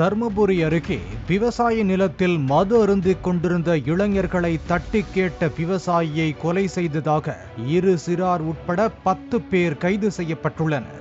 தர்மபுரி அருகே விவசாய நிலத்தில் மது அருந்திக் கொண்டிருந்த இளைஞர்களை தட்டி கேட்ட விவசாயியை கொலை செய்ததாக இரு சிறார் உட்பட பத்து பேர் கைது செய்யப்பட்டுள்ளனர்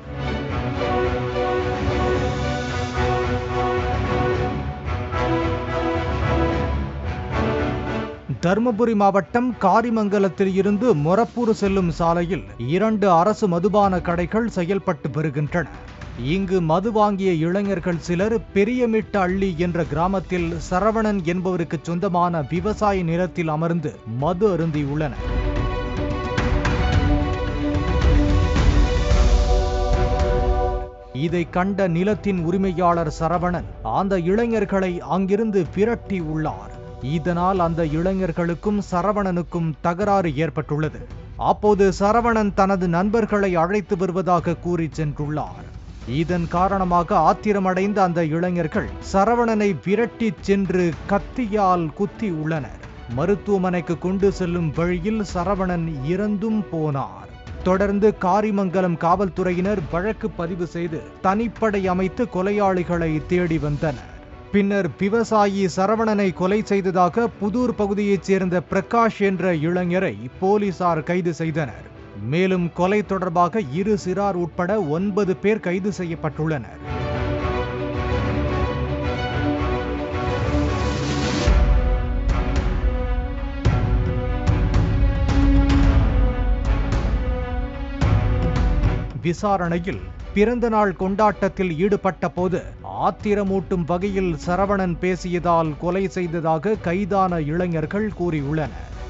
தர்மபுரி மாவட்டம் காரிமங்கலத்தில் இருந்து மொரப்பூர் செல்லும் சாலையில் இரண்டு அரசு மதுபான கடைகள் செயல்பட்டு வருகின்றன இங்கு மது வாங்கிய இளைஞர்கள் சிலர் பெரியமிட்ட அள்ளி என்ற கிராமத்தில் சரவணன் என்பவருக்கு சொந்தமான விவசாய நிலத்தில் அமர்ந்து மது அருந்தியுள்ளனர் இதை கண்ட நிலத்தின் உரிமையாளர் சரவணன் அந்த இளைஞர்களை அங்கிருந்து விரட்டி உள்ளார் இதனால் அந்த இளைஞர்களுக்கும் சரவணனுக்கும் தகராறு ஏற்பட்டுள்ளது அப்போது சரவணன் தனது நண்பர்களை அழைத்து வருவதாக கூறி சென்றுள்ளார் இதன் காரணமாக ஆத்திரமடைந்த அந்த இளைஞர்கள் சரவணனை விரட்டிச் சென்று கத்தியால் குத்தி உள்ளனர் மருத்துவமனைக்கு கொண்டு செல்லும் வழியில் சரவணன் இறந்தும் போனார் தொடர்ந்து காரிமங்கலம் காவல்துறையினர் வழக்கு பதிவு செய்து தனிப்படை அமைத்து கொலையாளிகளை தேடி வந்தனர் பின்னர் விவசாயி சரவணனை கொலை செய்ததாக புதூர் பகுதியைச் சேர்ந்த பிரகாஷ் என்ற இளைஞரை போலீசார் கைது செய்தனர் மேலும் கொலை தொடர்பாக இரு சிறார் உட்பட ஒன்பது பேர் கைது செய்யப்பட்டுள்ளனர் விசாரணையில் பிறந்த நாள் கொண்டாட்டத்தில் ஈடுபட்ட போது ஆத்திரமூட்டும் வகையில் சரவணன் பேசியதால் கொலை செய்ததாக கைதான இளைஞர்கள் கூறியுள்ளனர்